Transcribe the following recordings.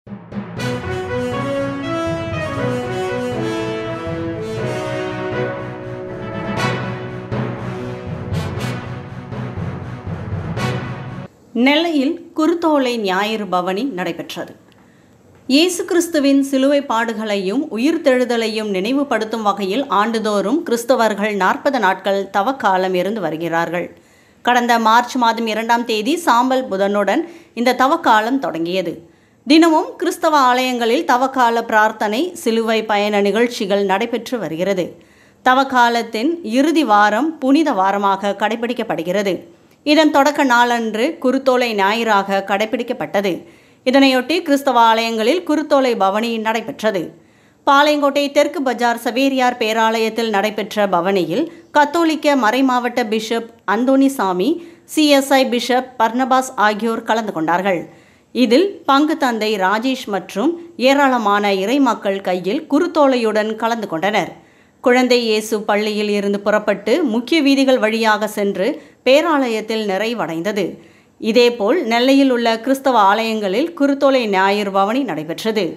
நெல்லையில் குருத்தோலை ஞாயிறு பவனி நடைபெற்றது இயேசு கிறிஸ்துவின் சிலுவை பாடுகளையும் உயிர்த்தெழுதலையும் நினைவுபடுத்தும் வகையில் ஆண்டுதோறும் கிறிஸ்தவர்கள் நாற்பது நாட்கள் தவக்காலம் இருந்து வருகிறார்கள் கடந்த மார்ச் மாதம் இரண்டாம் தேதி சாம்பல் புதனுடன் இந்த தவக்காலம் தொடங்கியது தினமும் கிறிஸ்தவ ஆலயங்களில் தவக்கால பிரார்த்தனை சிலுவை பயண நிகழ்ச்சிகள் நடைபெற்று வருகிறது தவக்காலத்தின் இறுதி வாரம் புனித வாரமாக கடைபிடிக்கப்படுகிறது இதன் தொடக்க நாளன்று குருத்தோலை ஞாயிறாக கடைபிடிக்கப்பட்டது இதனையொட்டி கிறிஸ்தவ ஆலயங்களில் குருத்தோலை பவனி நடைபெற்றது பாளையங்கோட்டை தெற்கு பஜார் சவேரியார் பேராலயத்தில் நடைபெற்ற பவனியில் கத்தோலிக்க மறைமாவட்ட bishop Anthonysamy CSI bishop Barnabas ஆகியோர் கலந்து கொண்டார்கள் இதில் பங்கு தந்தை ராஜேஷ் மற்றும் ஏராளமான இறைமக்கள் கையில் குருத்தோலையுடன் கலந்து கொண்டனர் குழந்தை இயேசு பள்ளியில் இருந்து புறப்பட்டு முக்கிய வீதிகள் வழியாக சென்று பேராலயத்தில் நிறைவடைந்தது இதேபோல் நெல்லையில் உள்ள கிறிஸ்தவ ஆலயங்களில் குருத்தோலை ஞாயிறு பவனி நடைபெற்றது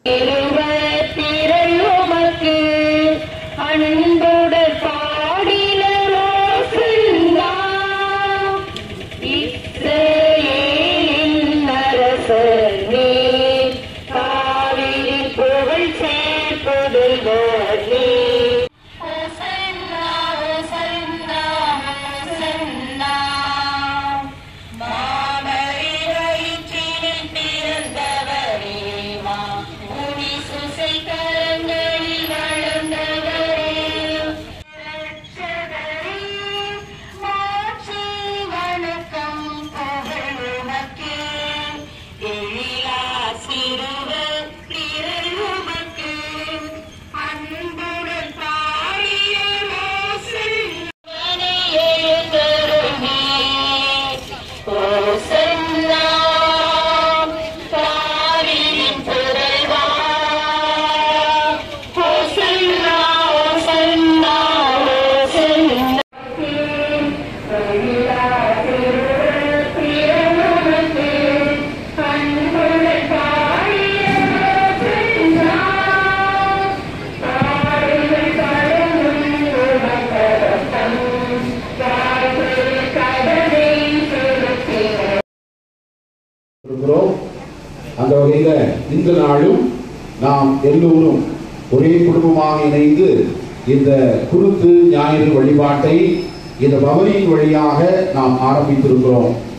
உமக்கு அன்புடன் பாடினரோ செல்லா இஸ்ரேலின் அரசர் நீர் காவிரின் புகழ் சேர்ப்பதுவர் நீர் ஹோசன்னா ஹோசன்னா ஹோசன்னா மாமரி வயிற்றினில் பிறந்தவரே மா முனி சுசை கரங்களில் வளர்ந்தவரே ரட்சகரே மாட்சி வணக்கம் புகழுமக்கே எழிலா சிறுவர் திரள் உமக்கு அன்புடன் பாடிய ரோசல் எழுந்தருமே ஓசன்னா பாரின் புதல்வா ஓசன்னா ஓசன்னா ஓசன்னா அன்புடன் பாடிய ரோசன்னா பாடுகள் கடலும் உமக்கரசம் பாடுகள் கடலை செலுத்தின இருக்கிறோம் அந்த வகையில இந்த நாளும் நாம் எல்லோரும் ஒரே குடும்பமாக இணைந்து இந்த குருத்து ஞாயிறு வழிபாட்டை இந்த பவனியின் வழியாக நாம் ஆரம்பித்திருக்கிறோம்